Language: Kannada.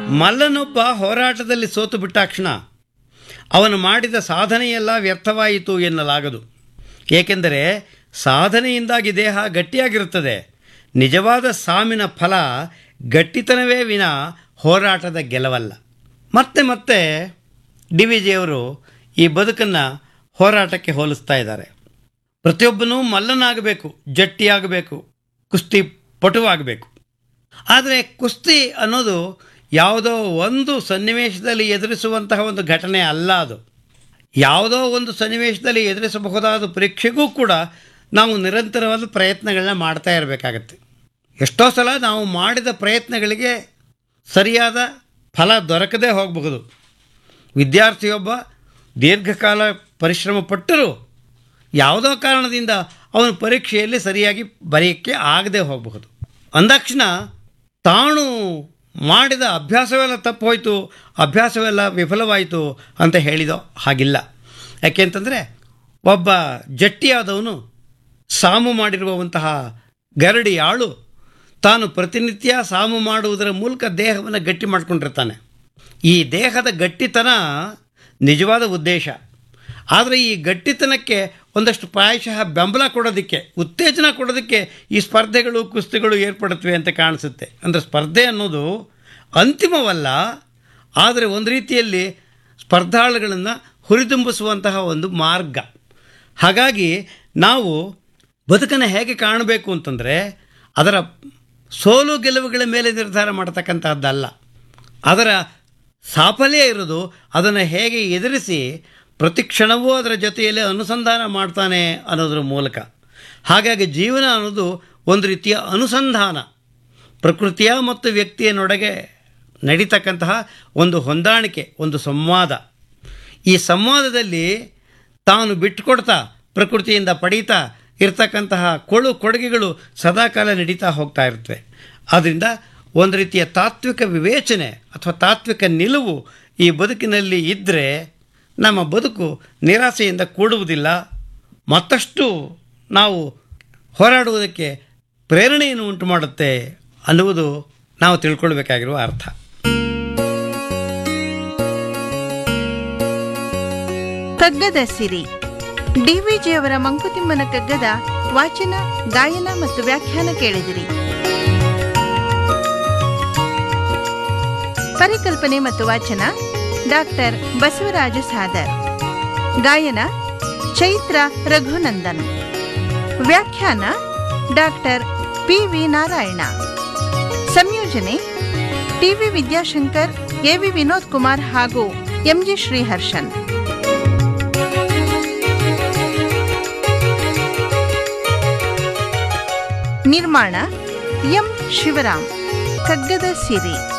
ಮಲ್ಲನೊಬ್ಬ ಹೋರಾಟದಲ್ಲಿ ಸೋತು ಬಿಟ್ಟಾಕ್ಷಣ ಅವನು ಮಾಡಿದ ಸಾಧನೆಯೆಲ್ಲ ವ್ಯರ್ಥವಾಯಿತು ಎನ್ನಲಾಗದು ಏಕೆಂದರೆ ಸಾಧನೆಯಿಂದಾಗಿ ದೇಹ ಗಟ್ಟಿಯಾಗಿರುತ್ತದೆ ನಿಜವಾದ ಸಾಮಿನ ಫಲ ಗಟ್ಟಿತನವೇ ವಿನ ಹೋರಾಟದ ಗೆಲವಲ್ಲ ಮತ್ತೆ ಮತ್ತೆ ಡಿ ವಿ ಜಿಯವರು ಈ ಬದುಕನ್ನು ಹೋರಾಟಕ್ಕೆ ಹೋಲಿಸ್ತಾ ಇದ್ದಾರೆ ಪ್ರತಿಯೊಬ್ಬನೂ ಮಲ್ಲನಾಗಬೇಕು ಜಟ್ಟಿಯಾಗಬೇಕು ಕುಸ್ತಿ ಪಟುವಾಗಬೇಕು ಆದರೆ ಕುಸ್ತಿ ಅನ್ನೋದು ಯಾವುದೋ ಒಂದು ಸನ್ನಿವೇಶದಲ್ಲಿ ಎದುರಿಸುವಂತಹ ಒಂದು ಘಟನೆ ಅಲ್ಲ ಅದು ಯಾವುದೋ ಒಂದು ಸನ್ನಿವೇಶದಲ್ಲಿ ಎದುರಿಸಬಹುದಾದ ಪರೀಕ್ಷೆಗೂ ಕೂಡ ನಾವು ನಿರಂತರವಾದ ಪ್ರಯತ್ನಗಳನ್ನ ಮಾಡ್ತಾ ಇರಬೇಕಾಗತ್ತೆ ಎಷ್ಟೋ ಸಲ ನಾವು ಮಾಡಿದ ಪ್ರಯತ್ನಗಳಿಗೆ ಸರಿಯಾದ ಫಲ ದೊರಕದೇ ಹೋಗಬಹುದು ವಿದ್ಯಾರ್ಥಿಯೊಬ್ಬ ದೀರ್ಘಕಾಲ ಪರಿಶ್ರಮ ಪಟ್ಟರೂ ಯಾವುದೋ ಕಾರಣದಿಂದ ಅವನ ಪರೀಕ್ಷೆಯಲ್ಲಿ ಸರಿಯಾಗಿ ಬರೆಯೋಕ್ಕೆ ಆಗದೆ ಹೋಗಬಹುದು ಅಂದಾಕ್ಷಣ ತಾನು ಮಾಡಿದ ಅಭ್ಯಾಸವೆಲ್ಲ ತಪ್ಪು ಹೋಯಿತು ಅಭ್ಯಾಸವೆಲ್ಲ ವಿಫಲವಾಯಿತು ಅಂತ ಹೇಳಿದೋ ಹಾಗಿಲ್ಲ ಯಾಕೆಂತಂದರೆ ಒಬ್ಬ ಜಟ್ಟಿಯಾದವನು ಸಾಮು ಮಾಡಿರುವಂತಹ ಗರಡಿ ಆಳು ತಾನು ಪ್ರತಿನಿತ್ಯ ಸಾಮು ಮಾಡುವುದರ ಮೂಲಕ ದೇಹವನ್ನು ಗಟ್ಟಿ ಮಾಡ್ಕೊಂಡಿರ್ತಾನೆ ಈ ದೇಹದ ಗಟ್ಟಿತನ ನಿಜವಾದ ಉದ್ದೇಶ ಆದರೆ ಈ ಗಟ್ಟಿತನಕ್ಕೆ ಒಂದಷ್ಟು ಪ್ರಾಯಶಃ ಬೆಂಬಲ ಕೊಡೋದಕ್ಕೆ ಉತ್ತೇಜನ ಕೊಡೋದಕ್ಕೆ ಈ ಸ್ಪರ್ಧೆಗಳು ಕುಸ್ತಿಗಳು ಏರ್ಪಡುತ್ತವೆ ಅಂತ ಕಾಣಿಸುತ್ತೆ ಅಂದರೆ ಸ್ಪರ್ಧೆ ಅನ್ನೋದು ಅಂತಿಮವಲ್ಲ ಆದರೆ ಒಂದು ರೀತಿಯಲ್ಲಿ ಸ್ಪರ್ಧಾಳುಗಳನ್ನು ಹುರಿದುಂಬಿಸುವಂತಹ ಒಂದು ಮಾರ್ಗ ಹಾಗಾಗಿ ನಾವು ಬದುಕನ್ನು ಹೇಗೆ ಕಾಣಬೇಕು ಅಂತಂದರೆ ಅದರ ಸೋಲು ಗೆಲುವುಗಳ ಮೇಲೆ ನಿರ್ಧಾರ ಮಾಡತಕ್ಕಂತಹದ್ದಲ್ಲ ಅದರ ಸಾಫಲ್ಯ ಇರೋದು ಅದನ್ನು ಹೇಗೆ ಎದುರಿಸಿ ಪ್ರತಿ ಕ್ಷಣವೂ ಅದರ ಜೊತೆಯಲ್ಲಿ ಅನುಸಂಧಾನ ಮಾಡ್ತಾನೆ ಅನ್ನೋದ್ರ ಮೂಲಕ ಹಾಗಾಗಿ ಜೀವನ ಅನ್ನೋದು ಒಂದು ರೀತಿಯ ಅನುಸಂಧಾನ ಪ್ರಕೃತಿಯ ಮತ್ತು ವ್ಯಕ್ತಿಯನ್ನೊಳಗೆ ನಡೀತಕ್ಕಂತಹ ಒಂದು ಹೊಂದಾಣಿಕೆ ಒಂದು ಸಂವಾದ ಈ ಸಂವಾದದಲ್ಲಿ ತಾನು ಬಿಟ್ಟುಕೊಡ್ತಾ ಪ್ರಕೃತಿಯಿಂದ ಪಡೀತಾ ಇರ್ತಕ್ಕಂತಹ ಕೊಳು ಕೊಡುಗೆಗಳು ಸದಾಕಾಲ ನಡೀತಾ ಹೋಗ್ತಾ ಇರ್ತವೆ ಆದ್ದರಿಂದ ಒಂದು ರೀತಿಯ ತಾತ್ವಿಕ ವಿವೇಚನೆ ಅಥವಾ ತಾತ್ವಿಕ ನಿಲುವು ಈ ಬದುಕಿನಲ್ಲಿ ಇದ್ದರೆ ನಮ್ಮ ಬದುಕು ನಿರಾಸೆಯಿಂದ ಕೂಡುವುದಿಲ್ಲ ಮತ್ತಷ್ಟು ನಾವು ಹೋರಾಡುವುದಕ್ಕೆ ಪ್ರೇರಣೆಯನ್ನು ಉಂಟು ಮಾಡುತ್ತೆ ಅನ್ನುವುದು ನಾವು ತಿಳ್ಕೊಳ್ಬೇಕಾಗಿರುವ ಅರ್ಥ ಕಗ್ಗದ ಸಿರಿ ಡಿವಿಜಿಯವರ ಮಂಕುತಿಮ್ಮನ ಕಗ್ಗದ ವಾಚನ ಗಾಯನ ಮತ್ತು ವ್ಯಾಖ್ಯಾನ ಕೇಳಿದಿರಿ ಪರಿಕಲ್ಪನೆ ಮತ್ತು ವಾಚನ ಡಾಕ್ಟರ್ ಬಸವರಾಜ ಸಾದರ್ ಗಾಯನ ಚೈತ್ರ ರಘುನಂದನ್ ವ್ಯಾಖ್ಯಾನ ಡಾಕ್ಟರ್ ಪಿ ವಿ ನಾರಾಯಣ ಸಂಯೋಜನೆ ಟಿವಿ ವಿದ್ಯಾಶಂಕರ್ ಎವಿ ವಿನೋದ್ ಕುಮಾರ್ ಹಾಗೂ ಎಂಜಿ ಶ್ರೀಹರ್ಷನ್ ನಿರ್ಮಾಣ ಎಂ ಶಿವರಾಮ್ ಕಗ್ಗದ ಸಿರಿ